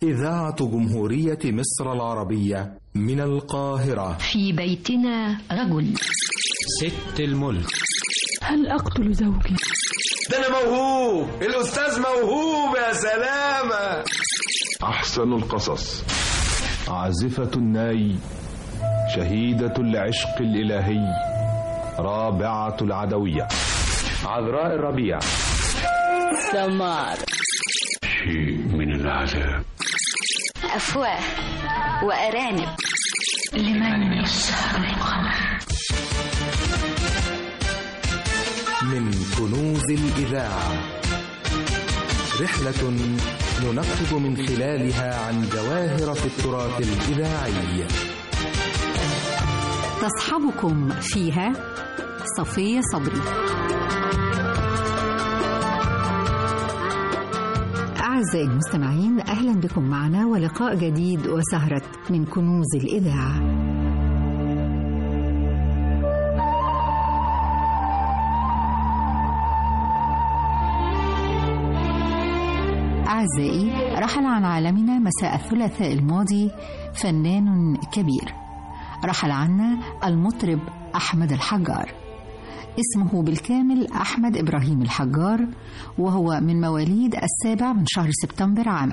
إذاعة جمهورية مصر العربية من القاهرة في بيتنا رجل ست الملك هل أقتل زوجي؟ ده أنا موهوب الأستاذ موهوب يا سلامة أحسن القصص عازفة الناي شهيدة العشق الإلهي رابعة العدوية عذراء الربيع سمار شيء من العذاب أفواه وأرانب لمن يسهر القمر من كنوز الإذاعة رحلة ننقب من خلالها عن جواهر في التراث الإذاعي تصحبكم فيها صفية صبري أعزائي المستمعين أهلا بكم معنا ولقاء جديد وسهرة من كنوز الإذاعة أعزائي رحل عن عالمنا مساء الثلاثاء الماضي فنان كبير رحل عنا المطرب أحمد الحجار اسمه بالكامل أحمد إبراهيم الحجار وهو من مواليد السابع من شهر سبتمبر عام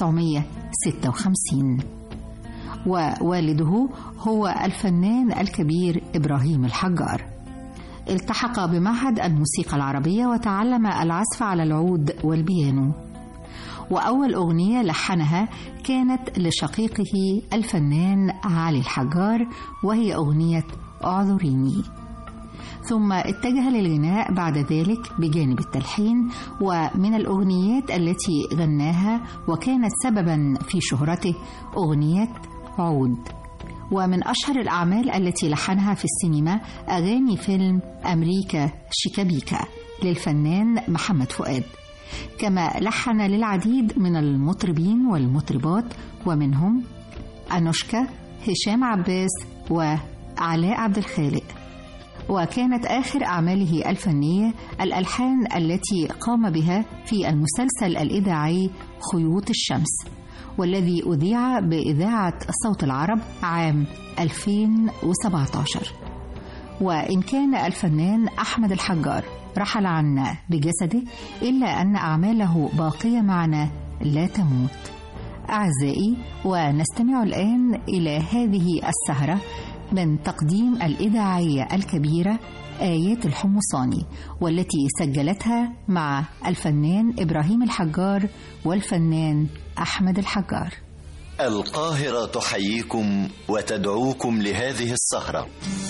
1956 ووالده هو الفنان الكبير إبراهيم الحجار التحق بمعهد الموسيقى العربية وتعلم العزف على العود والبيانو وأول أغنية لحنها كانت لشقيقه الفنان علي الحجار وهي أغنية أعذريني ثم اتجه للغناء بعد ذلك بجانب التلحين ومن الأغنيات التي غناها وكانت سببا في شهرته أغنية عود ومن أشهر الأعمال التي لحنها في السينما أغاني فيلم أمريكا شيكابيكا للفنان محمد فؤاد كما لحن للعديد من المطربين والمطربات ومنهم أنوشكا هشام عباس وعلاء عبد الخالق وكانت آخر أعماله الفنية الألحان التي قام بها في المسلسل الإذاعي خيوط الشمس والذي أذيع بإذاعة صوت العرب عام 2017 وإن كان الفنان أحمد الحجار رحل عنا بجسده إلا أن أعماله باقية معنا لا تموت أعزائي ونستمع الآن إلى هذه السهرة من تقديم الإذاعية الكبيرة آيات الحمصاني والتي سجلتها مع الفنان إبراهيم الحجار والفنان أحمد الحجار القاهرة تحييكم وتدعوكم لهذه السهرة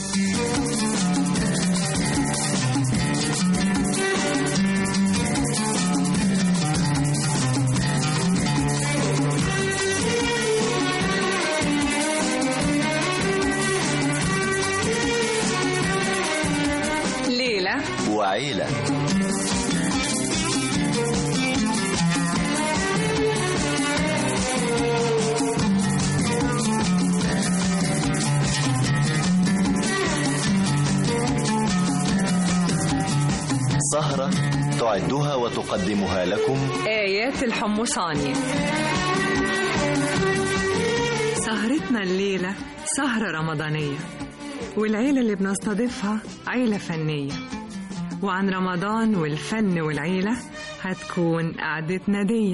ليلة وعيلة سهرة تعدها وتقدمها لكم آيات الحمصاني سهرتنا الليلة سهرة رمضانية والعيلة اللي بنستضيفها عيلة فنية وعن رمضان والفن والعيلة هتكون قعدتنا دي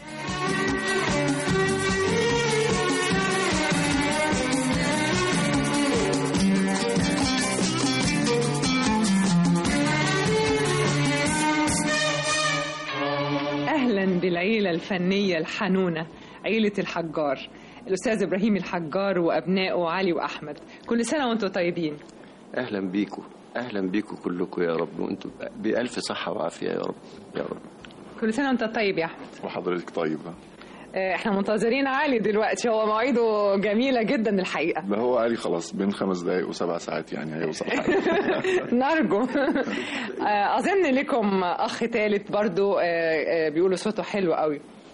أهلا بالعيلة الفنية الحنونة عيلة الحجار الأستاذ إبراهيم الحجار وأبنائه علي وأحمد كل سنة وأنتم طيبين اهلا بيكم اهلا بيكم كلكم يا رب وانتم بالف صحه وعافيه يا رب يا رب كل سنة وأنت طيب يا أحمد وحضرتك طيبة آه، احنا منتظرين علي دلوقتي هو مواعيده جميلة جدا الحقيقة ده هو قالي خلاص بين خمس دقايق وسبع ساعات يعني هيوصل نرجو آه، أظن لكم أخ ثالث برضو آه، آه، بيقولوا صوته حلو قوي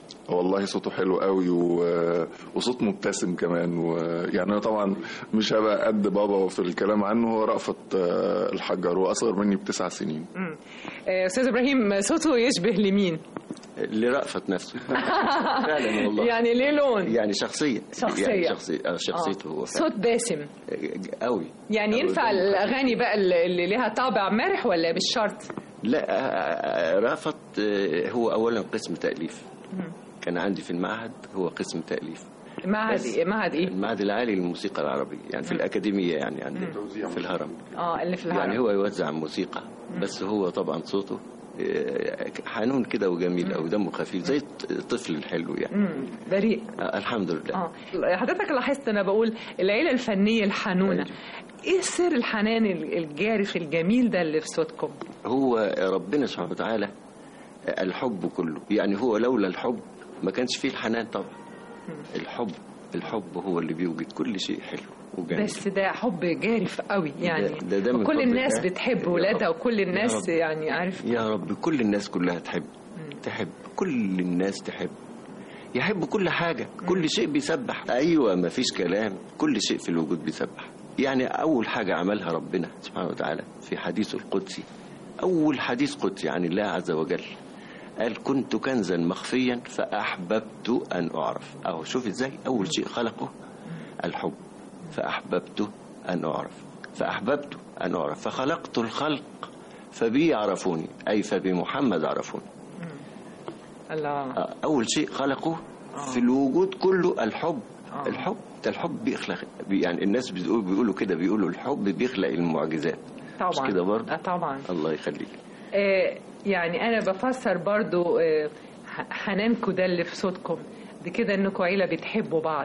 والله صوته حلو قوي و... وصوت مبتسم كمان ويعني انا طبعا مش هبقى قد بابا في الكلام عنه هو رأفت آه، الحجار هو اصغر مني بتسع سنين مم. آه، استاذ ابراهيم صوته يشبه لمين لرأفت نفسه فعلا والله يعني ليه لون يعني شخصية شخصية. يعني شخصية آه، شخصيته هو فعلا صوت باسم قوي يعني أوي ينفع جداً. الاغاني بقى اللي ليها طابع مرح ولا مش شرط لا آه، آه، رأفت آه، هو أولا قسم تأليف مم. كان عندي في المعهد هو قسم تأليف معهد بس- إيه؟ معهد ايه المعهد العالي للموسيقى العربية يعني في الأكاديمية يعني عندنا في الهرم اه اللي في الهرم يعني هو يوزع موسيقى بس هو طبعا صوته آه، حنون كده وجميل أو دمه خفيف زي الطفل الحلو يعني مم. بريء آه، الحمد لله اه حضرتك لاحظت انا بقول العيله الفنيه الحنونه ايه سر الحنان الجارف الجميل ده اللي في صوتكم هو ربنا سبحانه وتعالى الحب كله يعني هو لولا الحب ما كانش فيه الحنان طبعا الحب الحب هو اللي بيوجد كل شيء حلو وجميل بس ده حب جارف قوي يعني ده- ده- ده من وكل فضل الناس الله. بتحب يا ولادها رب. وكل يا الناس رب. يعني عارف يا رب كل الناس كلها تحب تحب كل الناس تحب يحب كل حاجة كل شيء بيسبح أيوة ما فيش كلام كل شيء في الوجود بيسبح يعني أول حاجة عملها ربنا سبحانه وتعالى في حديثه القدسي أول حديث قدسي عن الله عز وجل قال كنت كنزا مخفيا فأحببت أن أعرف أهو شوف إزاي أول شيء خلقه الحب فأحببت أن أعرف فأحببت أن أعرف فخلقت الخلق فبي يعرفوني أي فبمحمد عرفوني الله أول شيء خلقه في الوجود كله الحب الحب ده الحب بيخلق بي- يعني الناس بتقول بيقولوا كده بيقولوا الحب بيخلق المعجزات طبعا مش كده برضه آه طبعا الله يخليك آه يعني انا بفسر برضو آه ح- حنانكم ده اللي في صوتكم دي كده انكم عيله بتحبوا بعض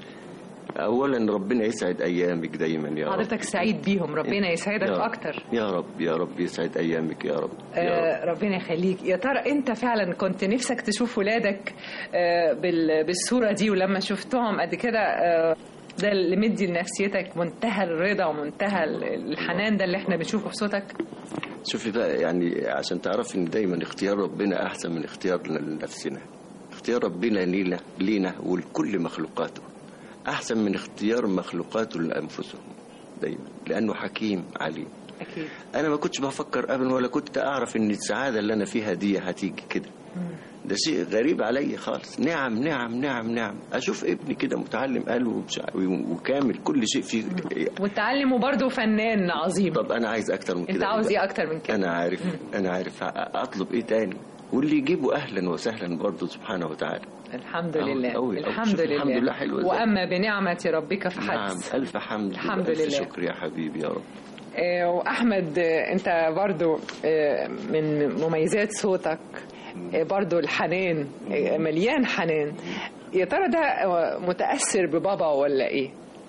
اولا ربنا يسعد ايامك دايما يا رب حضرتك سعيد بيهم ربنا يسعدك يا رب. اكتر يا رب يا رب يسعد ايامك يا رب يا رب آه ربنا يخليك يا ترى انت فعلا كنت نفسك تشوف ولادك آه بال- بالصوره دي ولما شفتهم قد كده آه ده اللي مدي لنفسيتك منتهى الرضا ومنتهى الحنان ده اللي احنا بنشوفه في صوتك شوفي بقى يعني عشان تعرف ان دايما اختيار ربنا احسن من اختيارنا لنفسنا اختيار ربنا لينا لينا ولكل مخلوقاته احسن من اختيار مخلوقاته لانفسهم دايما لانه حكيم عليم اكيد انا ما كنتش بفكر ابدا ولا كنت اعرف ان السعاده اللي انا فيها دي هتيجي كده ده شيء غريب عليا خالص نعم نعم نعم نعم اشوف ابني كده متعلم قلبه ومش- وكامل كل شيء فيه وتعلم وبرضه فنان عظيم طب انا عايز اكتر من كده انت عاوز بقى. ايه اكتر من كده انا عارف انا عارف اطلب ايه تاني واللي يجيبه اهلا وسهلا برضه سبحانه وتعالى الحمد أوي- لله أوي- أوي. الحمد شوف لله الحمد لله حلوة إزاي. واما بنعمه ربك فحدث نعم الف حمد الحمد وألف لله. شكر يا حبيبي يا رب آه، واحمد آه، انت برضو آه، من مميزات صوتك آه، برضو الحنان آه، مليان حنان يا ترى ده آه، متاثر ببابا ولا ايه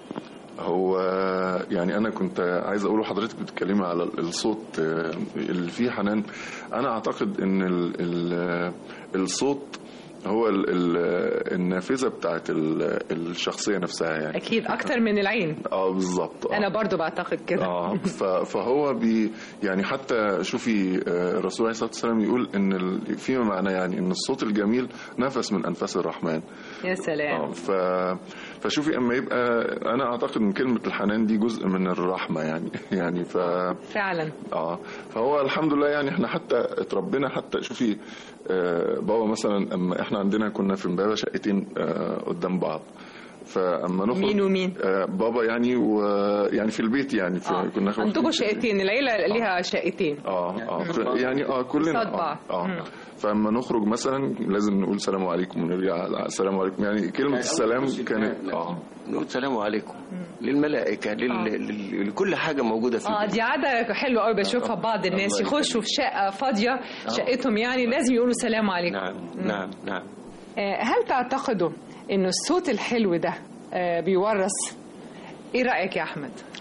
هو يعني انا كنت عايز اقول لحضرتك بتتكلمي على الصوت آه، اللي فيه حنان انا اعتقد ان ال ال الصوت هو ال ال النافذه بتاعت ال- الشخصيه نفسها يعني اكيد اكتر من العين اه بالظبط آه. انا برضو بعتقد كده اه ف- فهو بي يعني حتى شوفي آه، الرسول عليه الصلاه والسلام يقول ان ال- فيما معناه يعني ان الصوت الجميل نفس من انفاس الرحمن يا سلام اه ف فشوفي اما يبقى انا اعتقد ان كلمه الحنان دي جزء من الرحمه يعني يعني ف فعلا اه فهو الحمد لله يعني احنا حتى اتربينا حتى شوفي آه بابا مثلا اما احنا عندنا كنا في امبابه شقتين آه قدام بعض فاما نخرج مين ومين؟ آه بابا يعني ويعني في البيت يعني في اه كنا واخدين عندكم شقتين. شقتين العيله ليها شقتين اه اه يعني اه كلنا قصاد بعض. اه, مم. آه. فاما نخرج مثلا لازم نقول سلام عليكم ونرجع السلام عليكم يعني كلمه السلام كانت اه نقول سلام عليكم للملائكه لل... آه. لل... لكل حاجه موجوده في اه البيت. دي عاده حلوه قوي بشوفها بعض الناس الله يخشوا في شقه فاضيه شقتهم يعني لازم يقولوا سلام عليكم نعم نعم نعم آه، هل تعتقدوا ان الصوت الحلو ده آه، بيورث ايه رايك يا احمد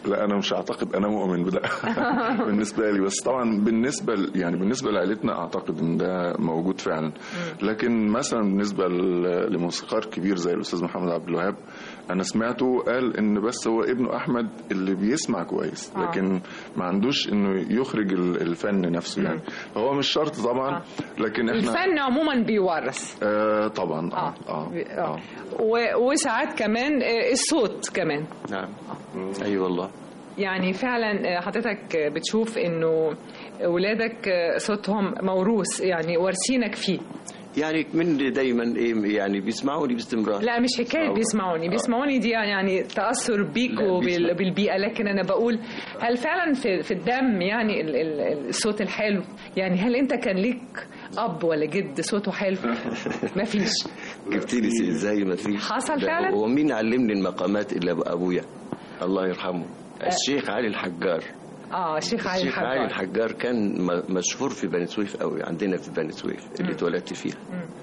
لا انا مش اعتقد انا مؤمن بده بالنسبه لي بس طبعا بالنسبه ل- يعني بالنسبه لعائلتنا اعتقد ان ده موجود فعلا لكن مثلا بالنسبه ل- لموسيقار كبير زي الاستاذ محمد عبد الوهاب انا سمعته قال ان بس هو ابنه احمد اللي بيسمع كويس آه. لكن ما عندوش انه يخرج ال- الفن نفسه يعني هو مش شرط طبعا لكن احنا الفن عموما بيورث آه طبعا اه اه, اه, آه. و- وساعات كمان آه، الصوت كمان نعم اي والله يعني فعلا آه، حضرتك آه، بتشوف انه ولادك آه، صوتهم موروث يعني وارثينك فيه يعني من دايما ايه يعني بيسمعوني باستمرار لا مش حكايه أو- بيسمعوني آه. بيسمعوني دي يعني تاثر بيك لا، وبال- بيسمع. بالبيئه لكن انا بقول هل فعلا في في الدم يعني ال- ال- الصوت الحلو يعني هل انت كان ليك اب ولا جد صوته حلو ما فيش جبت لي ازاي ما فيش حصل لا، فعلا؟ هو مين علمني المقامات الا ابويا الله يرحمه الشيخ علي الحجار اه شيخ علي الشيخ علي الحجار الحجار كان م- مشهور في بني سويف قوي عندنا في بني سويف اللي اتولدت فيها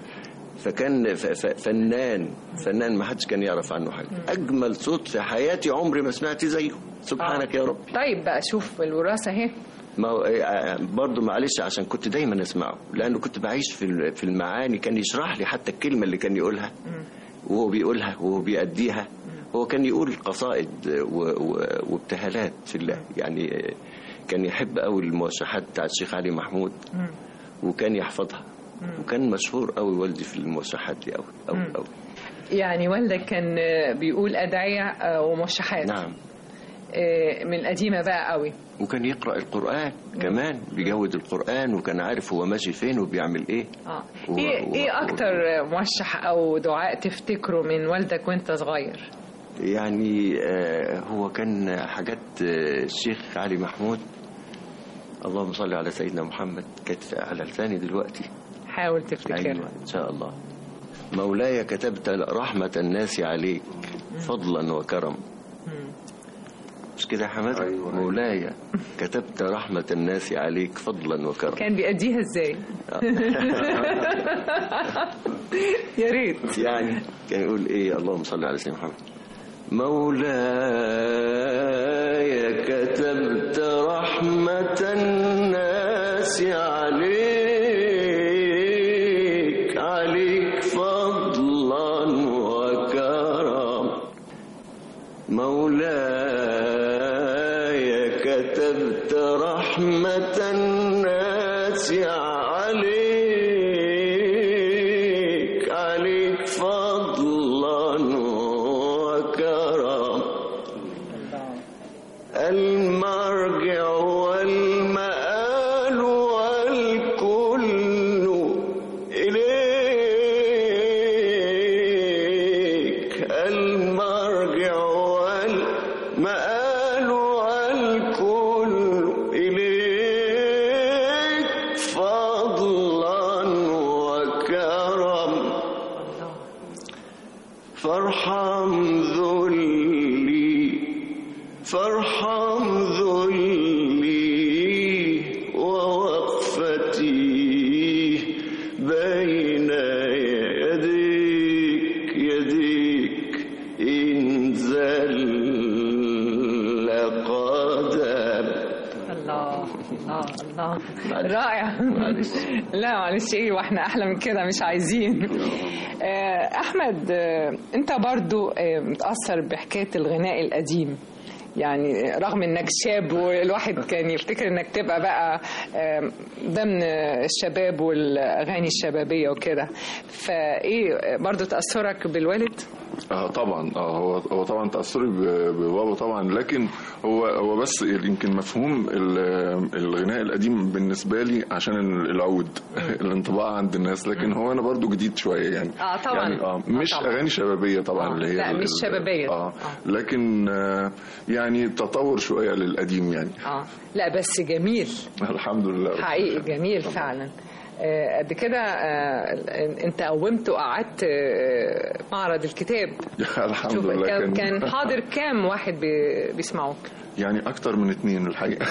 فكان ف- ف- فنان فنان ما حدش كان يعرف عنه حاجه اجمل صوت في حياتي عمري ما سمعت زيه سبحانك يا رب طيب بقى شوف الوراثه اهي ما هو إيه، آه، برضه معلش عشان كنت دايما اسمعه لانه كنت بعيش في ال- في المعاني كان يشرح لي حتى الكلمه اللي كان يقولها وهو بيقولها وهو بيأديها هو كان يقول قصائد و- و- وابتهالات في الله يعني آه، كان يحب قوي الموشحات بتاع الشيخ علي محمود وكان يحفظها وكان مشهور قوي والدي في الموشحات دي قوي قوي قوي يعني والدك كان آه، بيقول ادعيه آه، وموشحات نعم آه، من القديمه بقى قوي وكان يقرأ القرآن كمان بيجود القرآن وكان عارف هو ماشي فين وبيعمل ايه اه و- ايه و- ايه اكتر موشح او دعاء تفتكره من والدك وانت صغير يعني آه، هو كان حاجات آه، الشيخ علي محمود اللهم صل على سيدنا محمد كانت على لساني دلوقتي حاول تفتكرها أيوة إن شاء الله مولاي كتبت رحمة الناس عليك فضلا وكرم مش كده يا حماد أيوة مولاي كتبت رحمة الناس عليك فضلا وكرم كان بيأديها ازاي يا ريت يعني كان يقول ايه اللهم صل على سيدنا محمد مولاي كتبت رحمة الناس عليك عليك فضلا وكرم مولاي كتبت رحمة الناس عليك عليك فضلا وكرم المرجع والمآل والكل إليك المرجع والمآل والكل إليك فضلا وكرم فارحم ذلي فارحم ذلي ووقفتي بين يديك يديك إن زل قدم الله الله الله رائع لا معلش ايه واحنا احلى من كده مش عايزين آه، احمد آه، انت برضو آه، متاثر بحكايه الغناء القديم يعني رغم انك شاب والواحد كان يفتكر انك تبقى بقى آه، ضمن الشباب والاغاني الشبابيه وكده فايه برضو تاثرك بالوالد اه طبعا اه هو هو طبعا تاثري ب- ببابا طبعا لكن هو هو بس يمكن مفهوم ال- الغناء القديم بالنسبه لي عشان العود الانطباع عند الناس لكن هو انا برضو جديد شويه يعني اه طبعا يعني اه مش طبعاً. اغاني شبابيه طبعا اللي هي لا، ال- مش ال- شبابية. اه لكن آه يعني تطور شويه للقديم يعني اه لا بس جميل الحمد لله حقيقي جميل فعلا آه، قد كده آه، انت قومت وقعدت آه، معرض الكتاب الحمد شوف لله كان كان حاضر كام واحد بي- بيسمعوك يعني اكتر من اتنين الحقيقه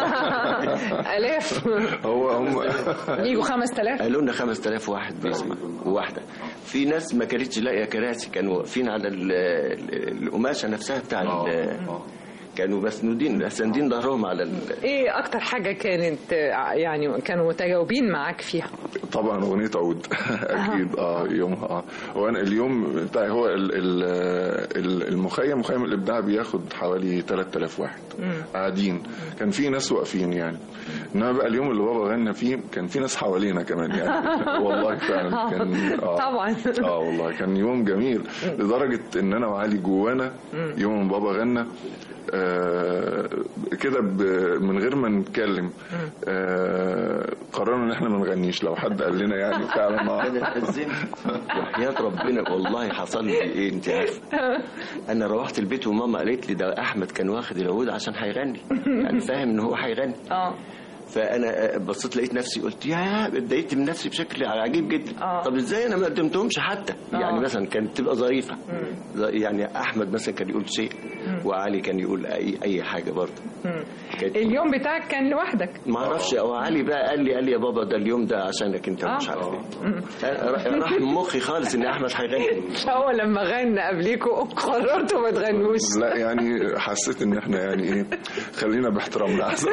الاف هو هم يجوا 5000 قالوا لنا 5000 واحد بيسمع وواحده في ناس ما كانتش لاقيه كراسي كانوا واقفين على ال- ال- القماشه نفسها بتاع ال- كانوا مسنودين ساندين ظهرهم على ال... ايه اكتر حاجه كانت آه، يعني كانوا متجاوبين معاك فيها طبعا اغنيه عود اكيد اه يومها اه هو انا اليوم بتاعي هو ال- ال- ال- المخيم مخيم الابداع بياخد حوالي 3000 واحد قاعدين كان في ناس واقفين يعني انما بقى اليوم اللي بابا غنى فيه كان في ناس حوالينا كمان يعني والله فعلا كان آه طبعا اه والله كان يوم جميل لدرجه ان انا وعلي جوانا يوم ما بابا غنى آه كده ب- من غير ما نتكلم آه قررنا ان احنا ما نغنيش لو حد قال لنا يعني فعلا انا آه. اتأذنت وحياة ربنا والله حصل لي ايه انت عارفه انا روحت البيت وماما قالت لي ده احمد كان واخد العود عشان هيغني يعني فاهم ان هو هيغني اه فانا بصيت لقيت نفسي قلت يا اتضايقت من نفسي بشكل عجيب جدا آه. طب ازاي انا ما قدمتهمش حتى يعني آه. مثلا كانت تبقى ظريفه يعني احمد مثلا كان يقول شيء وعلي كان يقول اي اي حاجه برضه كانت اليوم بتاعك كان لوحدك ما اعرفش او علي بقى قال لي قال لي يا بابا ده اليوم ده عشانك انت آه. مش عارف ايه راح من مخي خالص ان احمد هيغني هو لما غنى قبليكوا قررتوا ما تغنوش لا يعني حسيت ان احنا يعني ايه خلينا باحترامنا احسن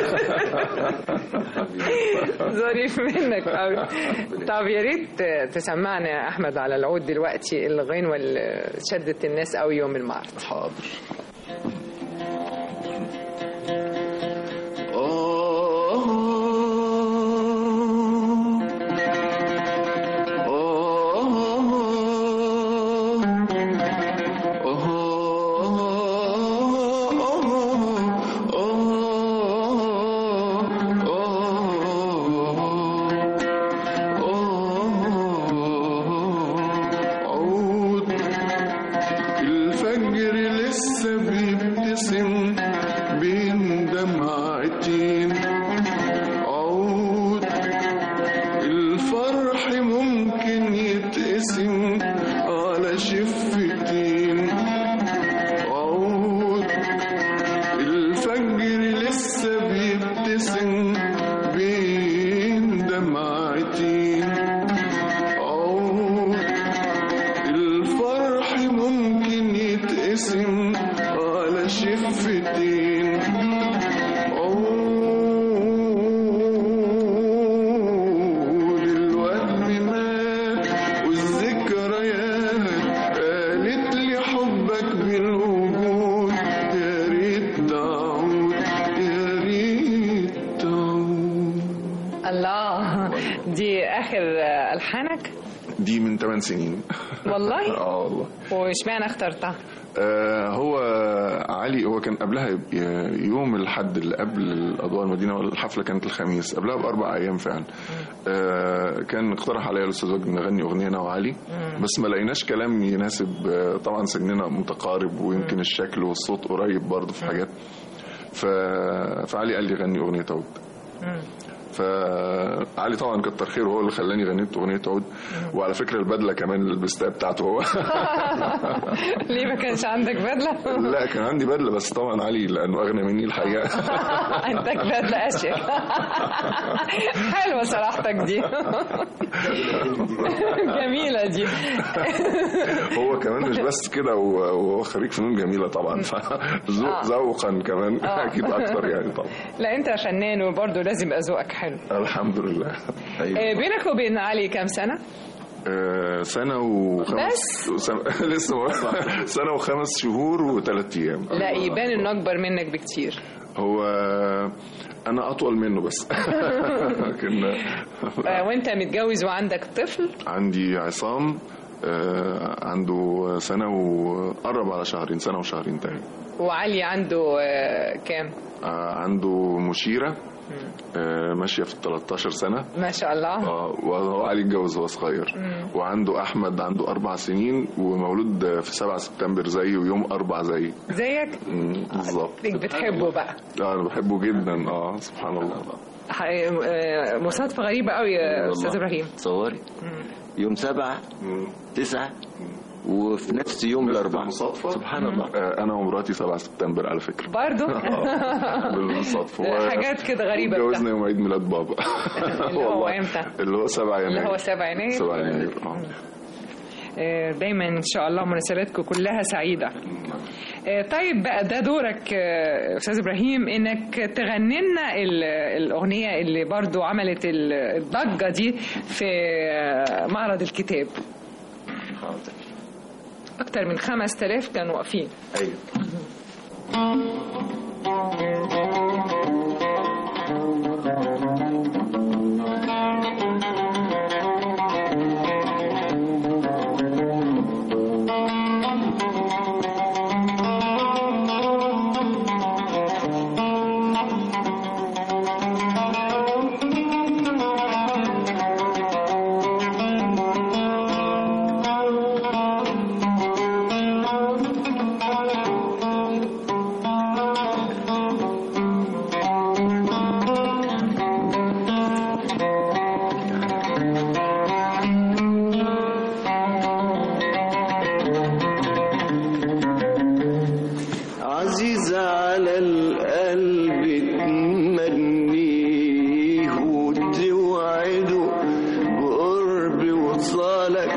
ظريف منك قوي طب يا ريت تسمعنا يا احمد على العود دلوقتي الغنوه اللي شدت الناس قوي يوم المعرض حاضر عود الفجر لسه بيبتسم بين دمعتين عود الفرح ممكن يتقسم على شفتين عود الفجر لسه بيبتسم بين دمعتين عود الفرح ممكن يتقسم على شفتين عود الوهم مات والذكريات قالت لي حبك بالوجود يا ريت تعود يا ريت تعود الله دي اخر الحانك دي من 8 سنين والله اه والله واشمعنى اخترتها آه هو علي هو كان قبلها ي- يوم الحد اللي قبل الاضواء المدينه والحفله كانت الخميس قبلها باربع ايام فعلا آه كان اقترح عليا الاستاذ وجدي نغني اغنيه انا وعلي بس ما لقيناش كلام يناسب آه طبعا سننا متقارب ويمكن الشكل والصوت قريب برضه في حاجات ف... فعلي قال لي غني اغنيه عود فعلي طبعا كتر خيره هو اللي خلاني غنيت اغنيه عود وعلى فكره البدله كمان اللي لبستها بتاعته هو ليه ما كانش عندك بدله لا كان عندي بدله بس طبعا علي لانه اغنى مني الحقيقه عندك بدله اشيك حلوه صراحتك دي جميله دي هو كمان مش بس كده هو هو خريج فنون جميله طبعا فذوق ذوقا كمان آه. اكيد اكتر يعني طبعا لا انت فنان وبرضه لازم يبقى ذوقك حلو الحمد لله آه، بينك وبين علي كام سنه آه، سنة وخمس بس؟ سنة لسه ما- سنة وخمس شهور وثلاث أيام لا يبان انه اكبر منك بكتير هو أنا أطول منه بس لكن آه، وانت متجوز وعندك طفل عندي عصام آه، عنده سنة وقرب على شهرين سنة وشهرين تاني وعلي عنده آه، كام آه، عنده مشيرة آه، ماشية في 13 سنة ما شاء الله اه وهو علي اتجوز وهو صغير وعنده احمد عنده اربع سنين ومولود في 7 سبتمبر زيي ويوم اربع زيي زيك مم، بالظبط ليك بتحبه بقى اه انا بحبه جدا اه سبحان الله ح- آه، مصادفه غريبه قوي يا والله. استاذ ابراهيم تصوري يوم سبعة تسعة وفي نفس يوم الأربعاء بالصدفة سبحان الله آه، انا ومراتي 7 سبتمبر على فكرة برضه آه، بالصدفة و- حاجات كده غريبه اتجوزنا بتاع. يوم عيد ميلاد بابا اللي هو والله. امتى؟ اللي هو 7 يناير اللي هو 7 يناير 7 يناير اه آه، دايما ان شاء الله مناسباتكم كلها سعيده آه، طيب بقى ده دورك آه، استاذ ابراهيم انك تغني لنا ال- الاغنيه اللي برضو عملت ال- الضجه دي في آه، معرض الكتاب اكتر من 5000 كانوا واقفين ايوه عزيز على القلب تمنيه وتوعده بقرب وصالك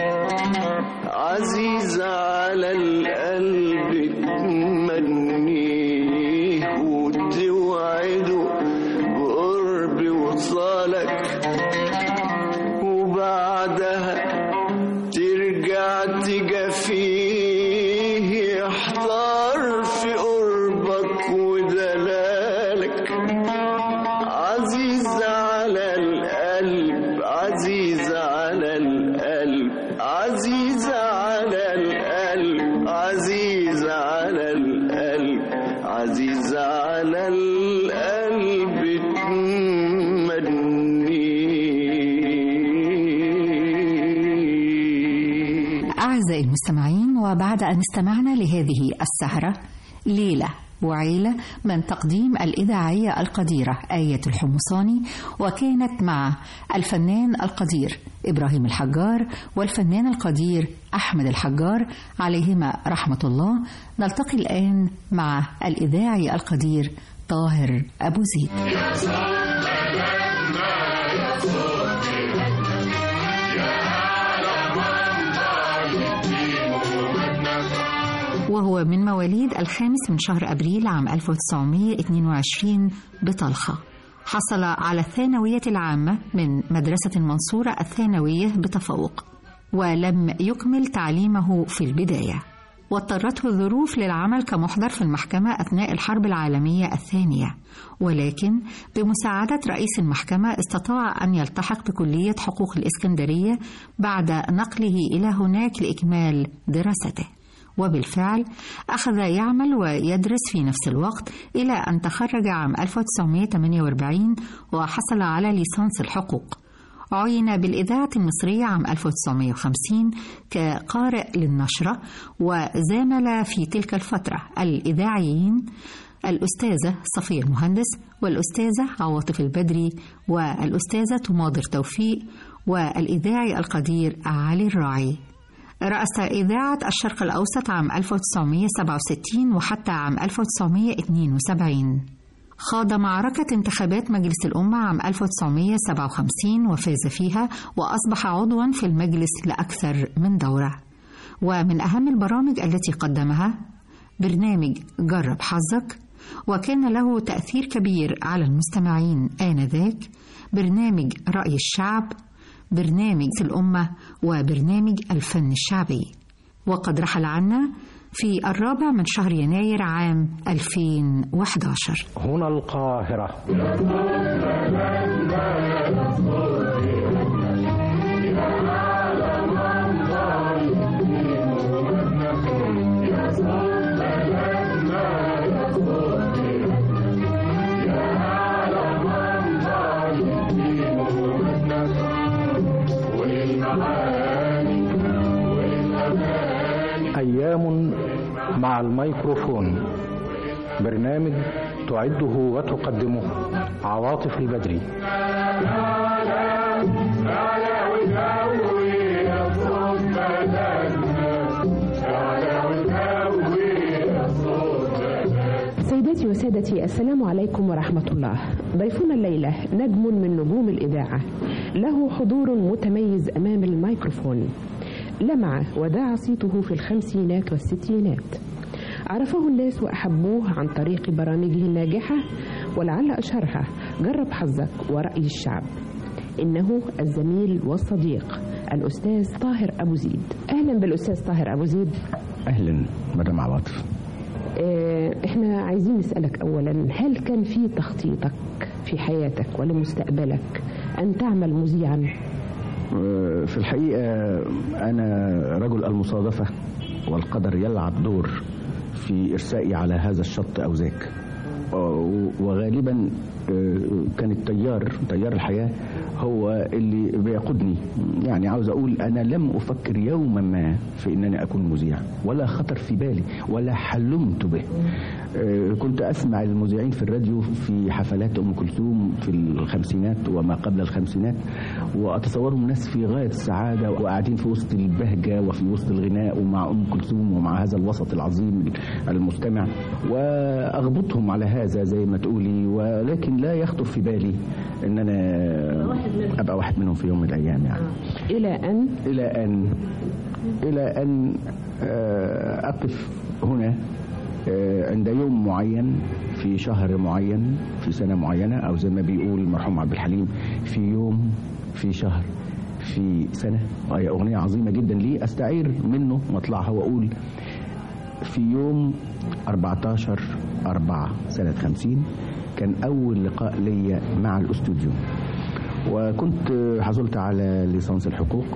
عزيز على القلب تمنيه وتوعده بقرب وصالك وبعدها ترجع تجافيه يحتار في قربك ودلالك عزيز على القلب عزيز على القلب عزيز على القلب عزيز على القلب عزيز على القلب تمنيه أعزائي المستمعين وبعد أن استمعنا لهذه السهرة ليلة وعيلة من تقديم الإذاعية القديرة آية الحمصاني وكانت مع الفنان القدير إبراهيم الحجار والفنان القدير أحمد الحجار عليهما رحمة الله نلتقي الآن مع الإذاعي القدير طاهر أبو زيد وهو من مواليد الخامس من شهر أبريل عام 1922 بطلخة حصل على الثانوية العامة من مدرسة المنصورة الثانوية بتفوق ولم يكمل تعليمه في البداية واضطرته الظروف للعمل كمحضر في المحكمة أثناء الحرب العالمية الثانية ولكن بمساعدة رئيس المحكمة استطاع أن يلتحق بكلية حقوق الإسكندرية بعد نقله إلى هناك لإكمال دراسته وبالفعل أخذ يعمل ويدرس في نفس الوقت إلى أن تخرج عام 1948 وحصل على ليسانس الحقوق عين بالإذاعة المصرية عام 1950 كقارئ للنشرة وزامل في تلك الفترة الإذاعيين الأستاذة صفية المهندس والأستاذة عواطف البدري والأستاذة تماضر توفيق والإذاعي القدير علي الراعي رأس إذاعة الشرق الأوسط عام 1967 وحتى عام 1972 خاض معركة انتخابات مجلس الأمة عام 1957 وفاز فيها وأصبح عضوا في المجلس لأكثر من دورة ومن أهم البرامج التي قدمها برنامج جرب حظك وكان له تأثير كبير على المستمعين آنذاك برنامج رأي الشعب برنامج الأمة وبرنامج الفن الشعبي وقد رحل عنا في الرابع من شهر يناير عام 2011 هنا القاهرة أيام مع الميكروفون برنامج تعده وتقدمه عواطف البدري سيداتي وسادتي السلام عليكم ورحمة الله ضيفنا الليلة نجم من نجوم الإذاعة له حضور متميز أمام الميكروفون لمع وداع صيته في الخمسينات والستينات عرفه الناس وأحبوه عن طريق برامجه الناجحة ولعل أشهرها جرب حظك ورأي الشعب إنه الزميل والصديق الأستاذ طاهر أبو زيد أهلا بالأستاذ طاهر أبو زيد أهلا مدام عواطف آه، احنا عايزين نسألك أولا هل كان في تخطيطك في حياتك ولمستقبلك أن تعمل مذيعا آه، في الحقيقة أنا رجل المصادفة والقدر يلعب دور في إرسائي على هذا الشط أو ذاك آه، وغالبا آه، كان التيار تيار الحياة هو اللي بيقودني يعني عاوز أقول أنا لم أفكر يوما ما في أنني أكون مذيع ولا خطر في بالي ولا حلمت به آه، كنت أسمع المذيعين في الراديو في حفلات أم كلثوم في الخمسينات وما قبل الخمسينات وأتصورهم ناس في غاية السعادة وقاعدين في وسط البهجة وفي وسط الغناء ومع أم كلثوم ومع هذا الوسط العظيم المستمع وأغبطهم على هذا زي ما تقولي ولكن لا يخطر في بالي أن أنا أبقى واحد منهم في يوم من الأيام يعني إلى أن إلى أن إلى أن آه، أقف هنا آه، عند يوم معين في شهر معين في سنة معينة أو زي ما بيقول المرحوم عبد الحليم في يوم في شهر في سنة وهي أغنية عظيمة جدا لي أستعير منه مطلعها وأقول في يوم 14 4 سنة 50 كان أول لقاء ليا مع الأستوديو وكنت حصلت على ليسانس الحقوق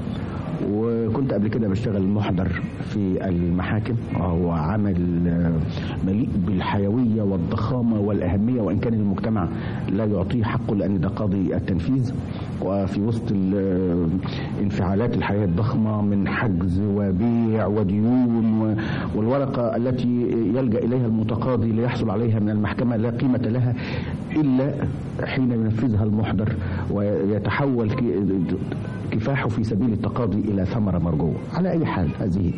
وكنت قبل كده بشتغل محضر في المحاكم وهو عمل آه، مليء بالحيوية والضخامة والأهمية وإن كان المجتمع لا يعطيه حقه لأن ده قاضي التنفيذ وفي وسط ال- آه، انفعالات الحياة الضخمة من حجز وبيع وديون و- والورقة التي يلجأ إليها المتقاضي ليحصل عليها من المحكمة لا قيمة لها إلا حين ينفذها المحضر ويتحول ك- كفاحه في سبيل التقاضي إلى ثمرة مرجوة على أي حال هذه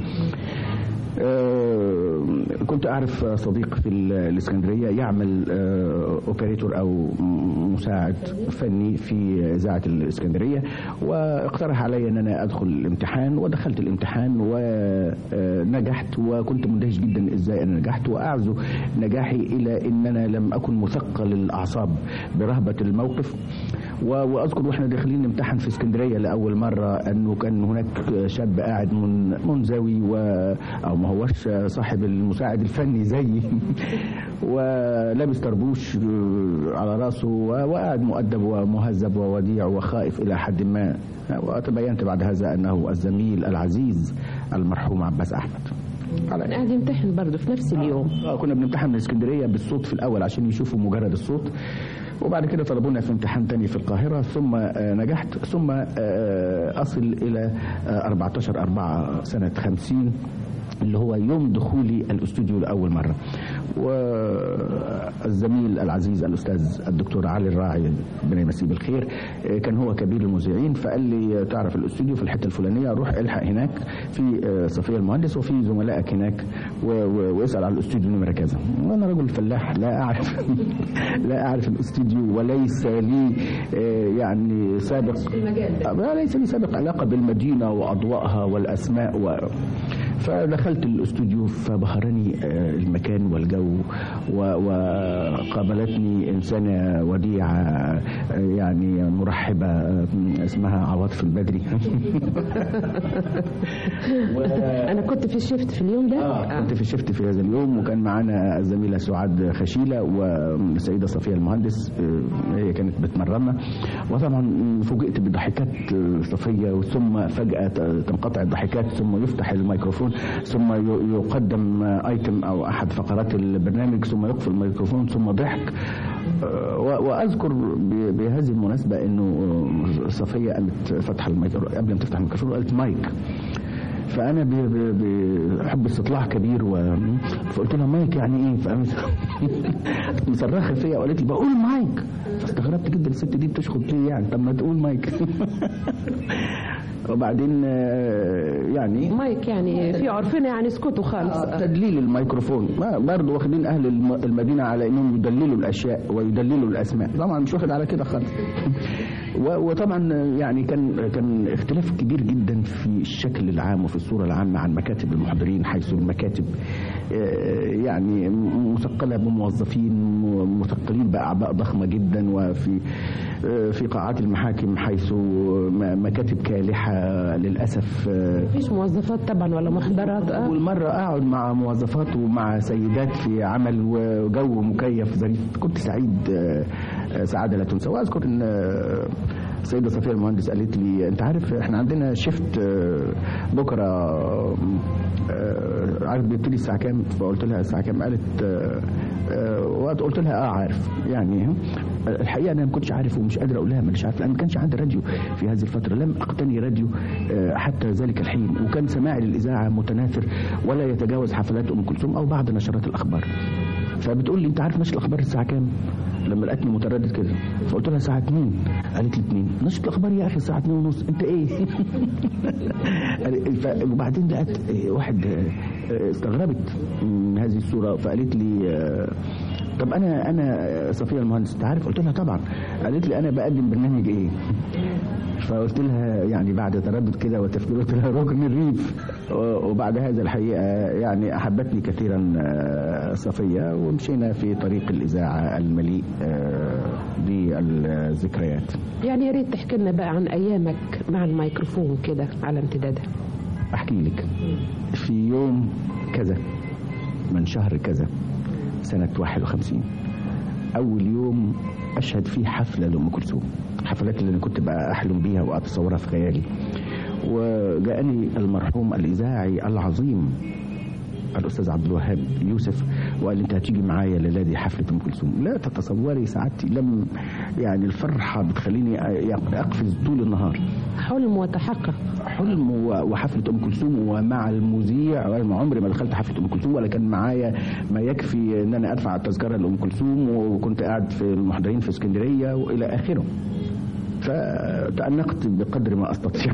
آه، كنت أعرف صديق في ال- الإسكندرية يعمل آه، أوبريتور أو م- مساعد فني في إذاعة الإسكندرية واقترح علي أن أنا أدخل الامتحان ودخلت الامتحان ونجحت وكنت مندهش جدا إزاي أنا نجحت وأعزو نجاحي إلى أن أنا لم أكن مثقل الأعصاب برهبة الموقف و- واذكر واحنا داخلين نمتحن في اسكندريه لاول مره انه كان هناك شاب قاعد من منزوي و او ما هوش صاحب المساعد الفني زيي ولابس طربوش على راسه و- وقاعد مؤدب ومهذب ووديع وخائف الى حد ما وتبينت بعد هذا انه الزميل العزيز المرحوم عباس احمد كان قاعد يمتحن برضه في نفس اليوم اه كنا بنمتحن من اسكندريه بالصوت في الاول عشان يشوفوا مجرد الصوت وبعد كده طلبونا في امتحان تاني في القاهره ثم آه، نجحت ثم آه، اصل الى آه، 14 4 سنه 50 اللي هو يوم دخولي الاستوديو لاول مره والزميل العزيز الاستاذ الدكتور علي الراعي ربنا يمسيه بالخير آه، كان هو كبير المذيعين فقال لي تعرف الاستوديو في الحته الفلانيه روح الحق هناك في آه، صفيه المهندس وفي زملائك هناك و- و- واسال على الاستوديو نمره كذا وانا رجل فلاح لا اعرف لا اعرف الاستوديو وليس لي آه، يعني سابق آه، ليس لي سابق علاقه بالمدينه واضوائها والاسماء و... فدخلت الاستوديو فبهرني آه، المكان والجو و- وقابلتني انسانه وديعه آه، يعني مرحبه آه، اسمها عواطف البدري انا كنت في الشفت في اليوم ده آه. كنت في الشفت في هذا اليوم وكان معانا الزميله سعاد خشيله والسيده صفيه المهندس آه، هي كانت بتمرنا وطبعا فوجئت بضحكات آه، صفيه ثم فجاه ت- تنقطع الضحكات ثم يفتح الميكروفون ثم ي- يقدم آه، ايتم او احد فقرات البرنامج ثم يقفل الميكروفون ثم ضحك آه، و- واذكر ب- بهذه المناسبه انه آه، صفيه قامت فتح الميكروفون قبل ما تفتح الميكروفون قالت مايك فانا ب- ب- بحب استطلاع كبير و... فقلت لها مايك يعني ايه فقامت مصرخه فيا وقالت لي بقول مايك فاستغربت جدا الست دي بتشخط ليه يعني طب ما تقول مايك وبعدين آه، يعني مايك يعني في عرفنا يعني اسكتوا خالص تدليل الميكروفون ما برضه واخدين اهل الم- المدينه على انهم يدللوا الاشياء ويدللوا الاسماء طبعا مش واخد على كده خالص و- وطبعا يعني كان كان اختلاف كبير جدا في الشكل العام وفي الصوره العامه عن مكاتب المحضرين حيث المكاتب آه، يعني مثقله بموظفين مثقلين باعباء ضخمه جدا وفي آه، في قاعات المحاكم حيث م- مكاتب كالحه للاسف آه، مفيش موظفات طبعا ولا محضرات اه والمرة أقعد مع موظفات ومع سيدات في عمل وجو مكيف ظريف كنت سعيد آه، آه، سعادة لا تنسى وأذكر إن آه، السيدة صفية المهندس قالت لي أنت عارف إحنا عندنا شيفت آه، بكرة آه، عارف بيبتدي الساعة كام فقلت لها الساعة كام قالت آه، آه، وقت قلت لها اه عارف يعني آه، الحقيقه انا ما كنتش عارف ومش قادر اقول لها مش عارف لان ما كانش عندي راديو في هذه الفتره لم اقتني راديو آه، حتى ذلك الحين وكان سماعي للاذاعه متناثر ولا يتجاوز حفلات ام كلثوم او بعض نشرات الاخبار فبتقول لي انت عارف نشر الاخبار الساعه كام لما لقيتني متردد كده فقلت لها الساعه 2 قالت لي 2 نشر الاخبار يا اخي الساعه 2 ونص انت ايه قال- ف- وبعدين لقيت آه، واحد آه، آه، استغربت من هذه الصوره فقالت لي آه، طب انا انا صفيه المهندس انت عارف قلت لها طبعا قالت لي انا بقدم برنامج ايه فقلت لها يعني بعد تردد كده وتفكير قلت لها ركن الريف وبعد هذا الحقيقه يعني احبتني كثيرا آه، صفيه ومشينا في طريق الاذاعه المليء آه، بالذكريات يعني يا ريت تحكي لنا بقى عن ايامك مع الميكروفون كده على امتدادها احكي لك في يوم كذا من شهر كذا سنة 51 أول يوم أشهد فيه حفلة لأم كلثوم حفلات اللي أنا كنت بقى أحلم بيها وأتصورها في خيالي وجاءني المرحوم الإذاعي العظيم الأستاذ عبد الوهاب يوسف وقال لي أنت هتيجي معايا الليلة دي حفلة أم كلثوم لا تتصوري سعادتي لم يعني الفرحة بتخليني أقفز طول النهار حلم وتحقق حلم و- وحفلة أم كلثوم ومع المذيع وأنا عمري ما دخلت حفلة أم كلثوم ولا كان معايا ما يكفي إن أنا أدفع التذكرة لأم كلثوم وكنت قاعد في المحضرين في اسكندرية وإلى آخره فتأنقت بقدر ما أستطيع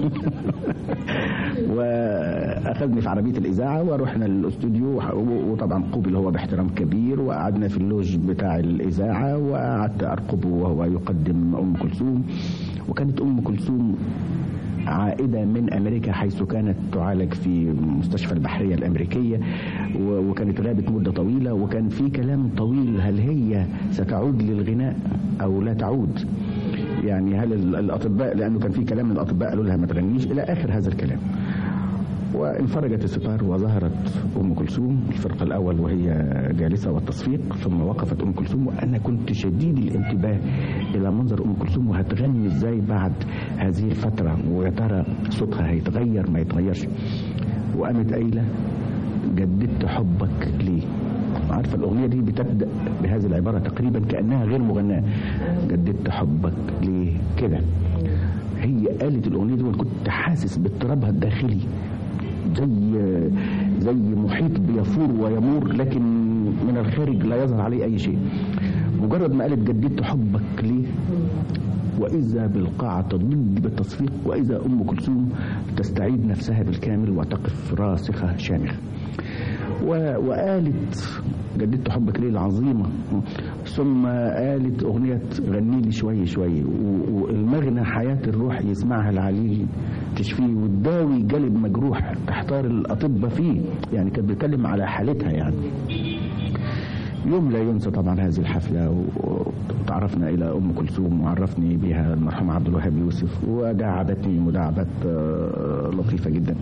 واخذني في عربيه الاذاعه ورحنا الاستوديو وطبعا قوبل هو باحترام كبير وقعدنا في اللوج بتاع الاذاعه وقعدت ارقبه وهو يقدم ام كلثوم وكانت ام كلثوم عائدة من أمريكا حيث كانت تعالج في مستشفى البحرية الأمريكية و- وكانت غابت مدة طويلة وكان في كلام طويل هل هي ستعود للغناء أو لا تعود يعني هل ال- الأطباء لأنه كان في كلام من الأطباء قالوا لها ما تغنيش إلى آخر هذا الكلام وانفرجت الستار وظهرت ام كلثوم الفرقه الاول وهي جالسه والتصفيق ثم وقفت ام كلثوم وانا كنت شديد الانتباه الى منظر ام كلثوم وهتغني ازاي بعد هذه الفتره ويا ترى صوتها هيتغير ما يتغيرش وقامت قايله جددت حبك ليه عارفه الاغنيه دي بتبدا بهذه العباره تقريبا كانها غير مغناه جددت حبك ليه كده هي قالت الاغنيه دي وانا كنت حاسس باضطرابها الداخلي زي زي محيط بيفور ويمور لكن من الخارج لا يظهر عليه اي شيء مجرد ما قالت جددت حبك ليه واذا بالقاعه تضج بالتصفيق واذا ام كلثوم تستعيد نفسها بالكامل وتقف راسخه شامخه و- وقالت جددت حبك ليه العظيمة ثم قالت أغنية غني لي شوي شوي و- والمغنى حياة الروح يسمعها العليل تشفيه وتداوي قلب مجروح تحتار الأطباء فيه يعني كانت بتتكلم على حالتها يعني يوم لا ينسى طبعا هذه الحفلة و- وتعرفنا إلى أم كلثوم وعرفني بها المرحوم عبد الوهاب يوسف وداعبتني مداعبات آه، لطيفة جدا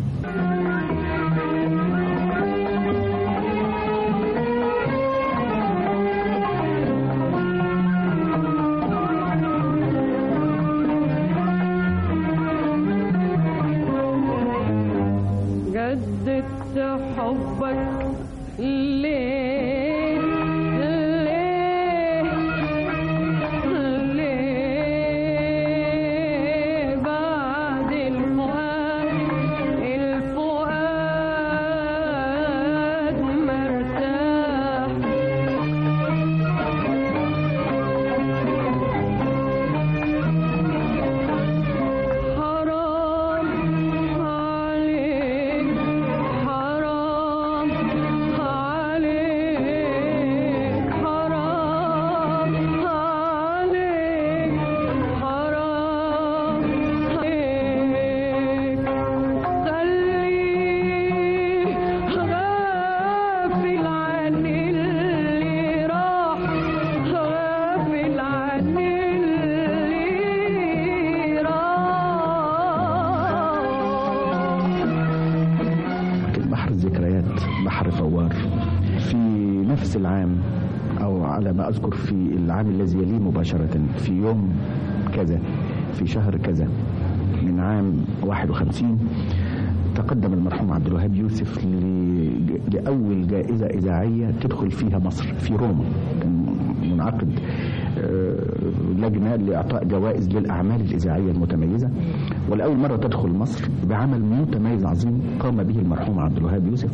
جددت حبك ليه ليه ليه بعد الفؤاد الفؤاد مرتاح حرام بحر فوار في نفس العام أو على ما أذكر في العام الذي يليه مباشرة في يوم كذا في شهر كذا من عام 51 تقدم المرحوم عبد الوهاب يوسف ل- لأول جائزة إذاعية تدخل فيها مصر في روما كان منعقد آه، لجنة لإعطاء جوائز للأعمال الإذاعية المتميزة ولأول مرة تدخل مصر بعمل متميز عظيم قام به المرحوم عبد الوهاب يوسف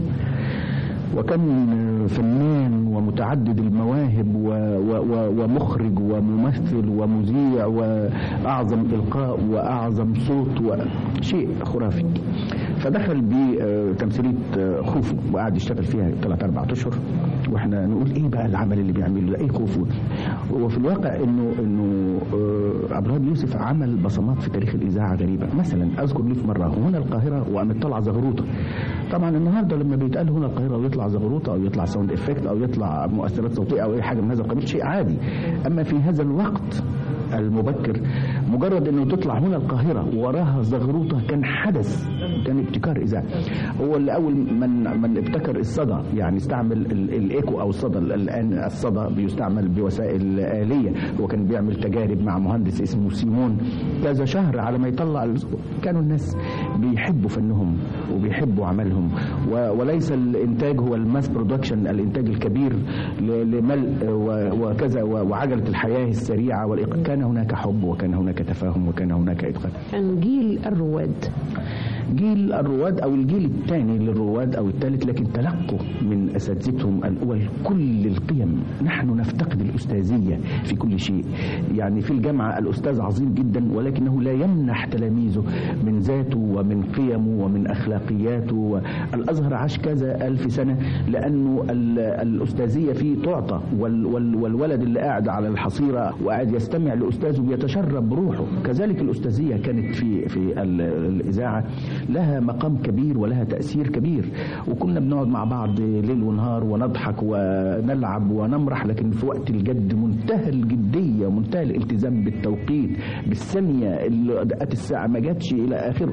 وكان فنان ومتعدد المواهب و و و ومخرج وممثل ومذيع وأعظم إلقاء وأعظم صوت وشيء خرافي فدخل بتمثيلية خوفو وقعد يشتغل فيها ثلاث أربع أشهر واحنا نقول ايه بقى العمل اللي بيعمله ده ايه خوفو وفي الواقع انه انه آه، عبد الوهاب يوسف عمل بصمات في تاريخ الاذاعه غريبه مثلا اذكر لي في مره هنا القاهره وقامت طالعه زغروطه طبعا النهارده لما بيتقال هنا القاهره ويطلع زغروطه او يطلع ساوند افكت او يطلع مؤثرات صوتيه او اي حاجه من هذا القبيل شيء عادي اما في هذا الوقت المبكر مجرد انه تطلع هنا القاهره وراها زغروطه كان حدث كان ابتكار اذاعي هو اللي اول من من ابتكر الصدى يعني استعمل ال- الايكو او الصدى الان الصدى بيستعمل بوسائل اليه هو كان بيعمل تجارب مع مهندس اسمه سيمون كذا شهر على ما يطلع ال- كانوا الناس بيحبوا فنهم وبيحبوا عملهم و- وليس الانتاج هو الماس برودكشن الانتاج الكبير ل- لملء و- وكذا و- وعجله الحياه السريعه والإق- كان هناك حب وكان هناك تفاهم وكان هناك اتقان كان جيل الرواد جيل الرواد او الجيل الثاني للرواد او الثالث لكن تلقوا من اساتذتهم الاول كل القيم نحن نفتقد الاستاذيه في كل شيء يعني في الجامعه الاستاذ عظيم جدا ولكنه لا يمنح تلاميذه من ذاته ومن قيمه ومن اخلاقياته الازهر عاش كذا الف سنه لانه ال- الاستاذيه فيه تعطى وال وال والولد اللي قاعد على الحصيره وقاعد يستمع لاستاذه بيتشرب بروحه كذلك الاستاذيه كانت في في ال- الاذاعه لها مقام كبير ولها تاثير كبير وكنا بنقعد مع بعض ليل ونهار ونضحك ونلعب ونمرح لكن في وقت الجد منتهى الجديه ومنتهى الالتزام بالتوقيت بالثانيه اللي دقات الساعه ما جاتش الى اخره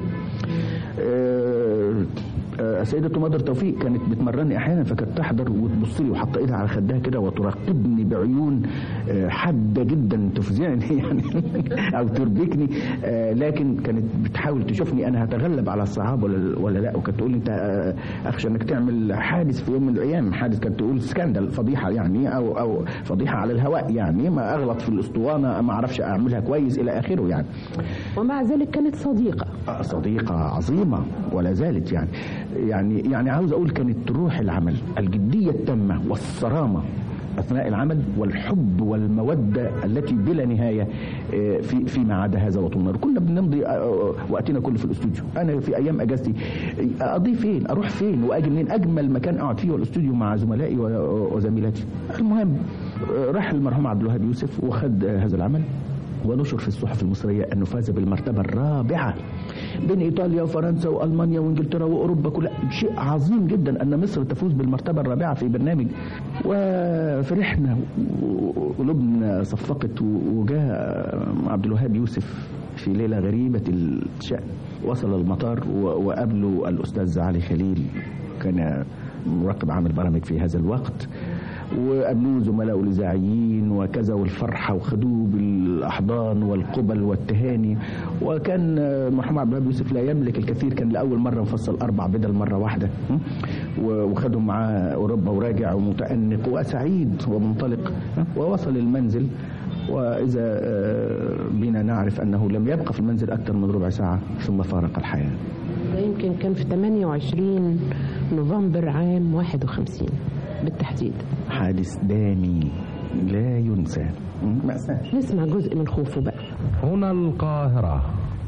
آه، آه، سيدة مدر توفيق كانت بتمرني احيانا فكانت تحضر وتبص لي وحاطه ايدها على خدها كده وتراقبني بعيون آه، حاده جدا تفزعني يعني او تربكني آه، لكن كانت بتحاول تشوفني انا هتغلب على الصعاب ولا ولا لا وكانت تقول لي انت آه، اخشى انك تعمل حادث في يوم من الايام حادث كانت تقول سكاندال فضيحه يعني او او فضيحه على الهواء يعني ما اغلط في الاسطوانه ما اعرفش اعملها كويس الى اخره يعني ومع ذلك كانت صديقة صديقة عظيمة ولا زالت يعني يعني يعني عاوز أقول كانت روح العمل الجدية التامة والصرامة أثناء العمل والحب والمودة التي بلا نهاية آه، في فيما عدا هذا وطول النهار كنا بنمضي آه، وقتنا كله في الاستوديو أنا في أيام أجازتي آه، أقضي فين أروح فين وأجي منين أجمل مكان أقعد فيه هو الاستوديو مع زملائي و- وزميلاتي المهم آه، راح المرحوم عبد الوهاب يوسف وخد آه، هذا العمل ونشر في الصحف المصرية أنه فاز بالمرتبة الرابعة بين إيطاليا وفرنسا وألمانيا وإنجلترا وأوروبا كلها شيء عظيم جدا أن مصر تفوز بالمرتبة الرابعة في برنامج وفرحنا وقلوبنا صفقت وجاء عبد الوهاب يوسف في ليلة غريبة الشأن وصل المطار و- وقابله الأستاذ علي خليل كان مراقب عامل برامج في هذا الوقت وقابلوه زملاء الإذاعيين وكذا والفرحة وخدوه بالأحضان والقبل والتهاني وكان المرحوم عبد الوهاب يوسف لا يملك الكثير كان لأول مرة مفصل أربع بدل مرة واحدة م? و- وخدهم معاه أوروبا وراجع ومتأنق وسعيد ومنطلق م? ووصل المنزل وإذا آه، بنا نعرف أنه لم يبقى في المنزل أكثر من ربع ساعة ثم فارق الحياة ده يمكن كان في 28 نوفمبر عام 51 بالتحديد حادث دامي لا ينسى م? مأساة نسمع جزء من خوفه بقى هنا القاهرة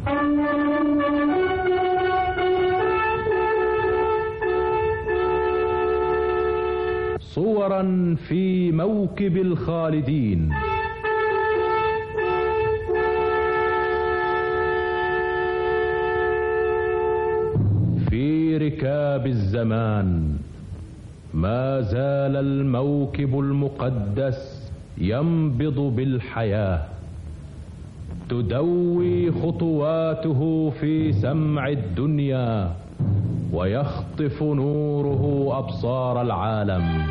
صورا في موكب الخالدين في ركاب الزمان ما زال الموكب المقدس ينبض بالحياه تدوي خطواته في سمع الدنيا ويخطف نوره أبصار العالم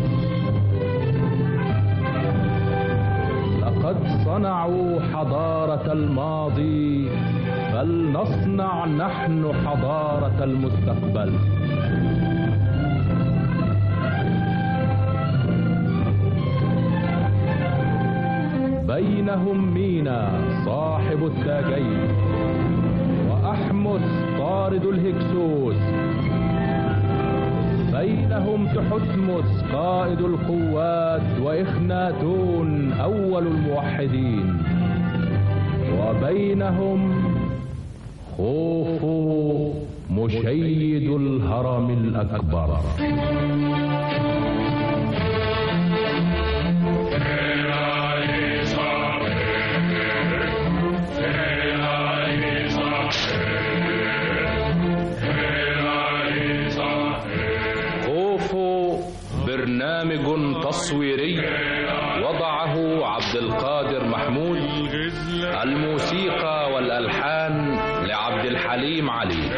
لقد صنعوا حضارة الماضي فلنصنع نحن حضارة المستقبل بينهم مينا صاحب التاجين وأحمس طارد الهكسوس بينهم تحتمس قائد القوات وإخناتون أول الموحدين وبينهم خوفو مشيد الهرم الأكبر خوفو برنامج تصويري وضعه عبد القادر محمود الموسيقى والألحان لعبد الحليم علي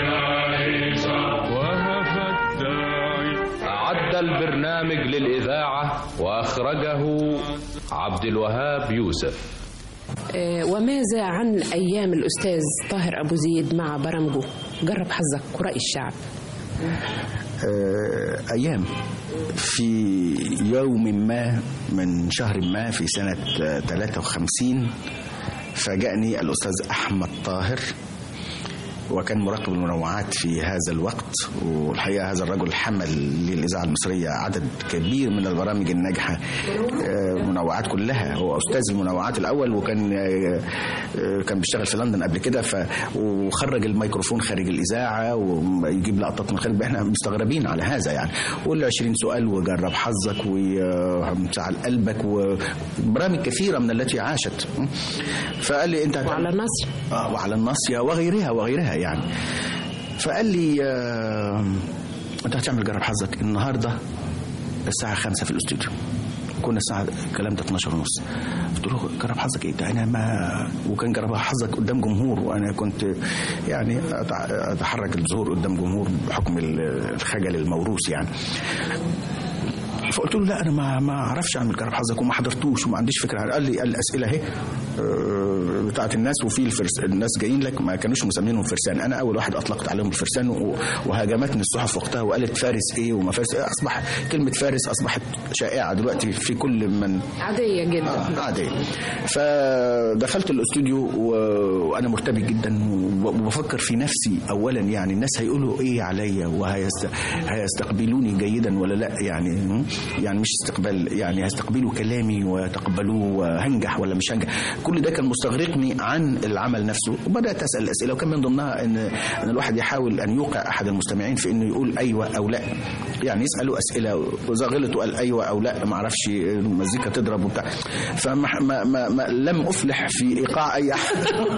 أعد البرنامج للإذاعة وأخرجه عبد الوهاب يوسف آه، وماذا عن أيام الأستاذ طاهر أبو زيد مع برامجه جرب حظك ورأي الشعب آه، أيام في يوم ما من شهر ما في سنة آه، 53 فاجأني الأستاذ أحمد طاهر وكان مراقب المنوعات في هذا الوقت والحقيقة هذا الرجل حمل للإذاعة المصرية عدد كبير من البرامج الناجحة آه، منوعات كلها هو أستاذ المنوعات الأول وكان آه، آه، كان بيشتغل في لندن قبل كده ف وخرج الميكروفون خارج الإذاعة ويجيب لقطات من خارج احنا مستغربين على هذا يعني قول له 20 سؤال وجرب حظك ومساعد قلبك وبرامج كثيرة من التي عاشت فقال لي أنت وعلى النصر آه وعلى الناصية وغيرها وغيرها يعني فقال لي آه انت هتعمل جرب حظك النهارده الساعة خمسة في الاستوديو كنا الساعة الكلام ده 12 ونص قلت له جرب حظك ايه ده انا ما وكان جرب حظك قدام جمهور وانا كنت يعني أتع- اتحرك الظهور قدام جمهور بحكم ال- الخجل الموروث يعني فقلت له لا انا ما ما اعرفش اعمل جرب حظك وما حضرتوش وما عنديش فكره عنه. قال لي الاسئله اهي آه، بتاعت الناس وفي الفرس الناس جايين لك ما كانوش مسمينهم فرسان انا اول واحد اطلقت عليهم الفرسان و- وهاجمتني الصحف وقتها وقالت فارس ايه وما فارس إيه اصبح كلمه فارس اصبحت شائعه دلوقتي في كل من عادية جدا آه عادية فدخلت الاستوديو و- وانا مرتبك جدا وبفكر في نفسي اولا يعني الناس هيقولوا ايه عليا وهيستقبلوني جيدا ولا لا يعني يعني مش استقبال يعني هيستقبلوا كلامي ويتقبلوه هنجح ولا مش هنجح كل ده كان مستغرقني عن العمل نفسه وبدات اسال الاسئله وكان من ضمنها ان ان الواحد يحاول ان يوقع احد المستمعين في انه يقول ايوه او لا يعني يسالوا اسئله واذا غلط وقال ايوه او لا ما اعرفش المزيكا تضرب وبتاع فما ما ما ما لم افلح في ايقاع اي احد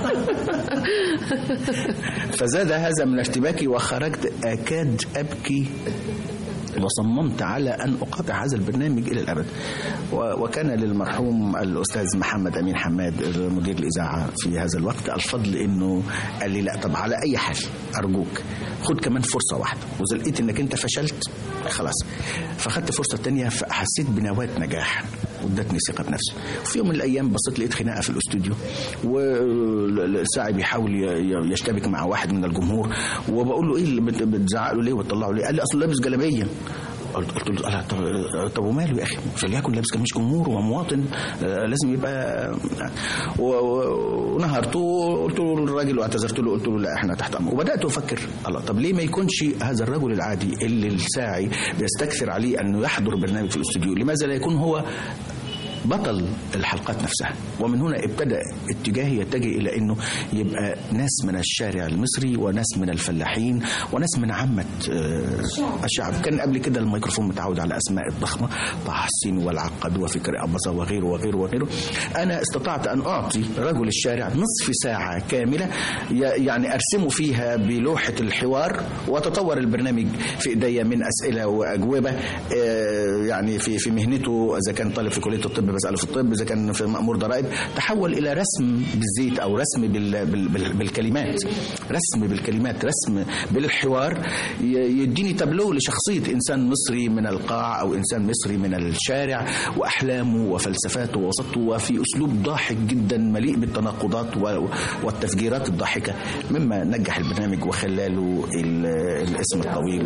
فزاد هذا من ارتباكي وخرجت اكاد ابكي وصممت على أن أقاطع هذا البرنامج إلى الأبد و- وكان للمرحوم الأستاذ محمد أمين حماد مدير الإذاعة في هذا الوقت الفضل أنه قال لي لا طب على أي حال أرجوك خد كمان فرصة واحدة وإذا لقيت أنك أنت فشلت خلاص فخدت فرصة تانية فحسيت بنواة نجاح وادتني ثقة بنفسي وفي يوم من الأيام بصيت لقيت خناقة في الاستوديو والساعي بيحاول ي- ي- يشتبك مع واحد من الجمهور وبقول له ايه اللي بت- بتزعق له ليه وتطلعه ليه قال لي اصله لابس جلابيه قلت قلت له "لا، طب طب وماله يا اخي فليكن لابس مش جمهور ومواطن آه، لازم يبقى و- و- ونهرته وقلت له للراجل واعتذرت له قلت له لا احنا تحت امر وبدات افكر الله طب ليه ما يكونش هذا الرجل العادي اللي الساعي بيستكثر عليه انه يحضر برنامج في الاستوديو لماذا لا يكون هو بطل الحلقات نفسها ومن هنا ابتدى اتجاهي يتجه الى انه يبقى ناس من الشارع المصري وناس من الفلاحين وناس من عامه آه، الشعب كان قبل كده الميكروفون متعود على اسماء الضخمه طه حسين والعقد وفكر ابظه وغيره وغيره وغيره انا استطعت ان اعطي رجل الشارع نصف ساعه كامله ي- يعني ارسمه فيها بلوحه الحوار وتطور البرنامج في ايديا من اسئله واجوبه آه، يعني في في مهنته اذا كان طالب في كليه الطب بساله في الطب اذا كان في مامور ضرائب تحول الى رسم بالزيت او رسم بال بال بال بالكلمات رسم بالكلمات رسم بالحوار ي- يديني تابلو لشخصيه انسان مصري من القاع او انسان مصري من الشارع واحلامه وفلسفاته ووسطه وفي اسلوب ضاحك جدا مليء بالتناقضات و- والتفجيرات الضاحكه مما نجح البرنامج وخلاله ال- الاسم الطويل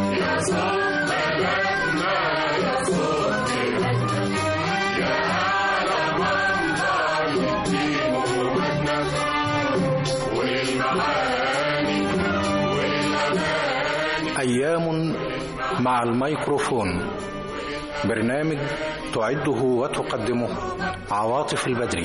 أيام مع الميكروفون برنامج تعده وتقدمه عواطف البدري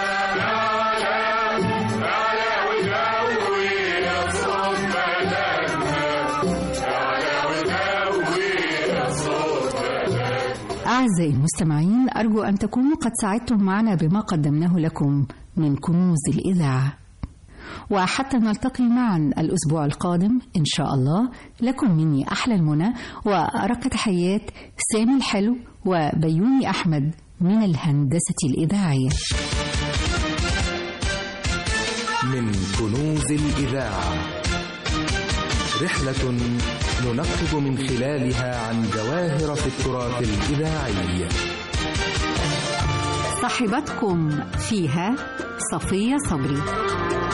أعزائي المستمعين أرجو أن تكونوا قد سعدتم معنا بما قدمناه لكم من كنوز الإذاعة وحتى نلتقي معا الأسبوع القادم إن شاء الله لكم مني أحلى المنى وأرق تحيات سامي الحلو وبيومي أحمد من الهندسة الإذاعية من كنوز الإذاعة رحلة ننقب من خلالها عن جواهر في التراث الإذاعي صاحبتكم فيها صفية صبري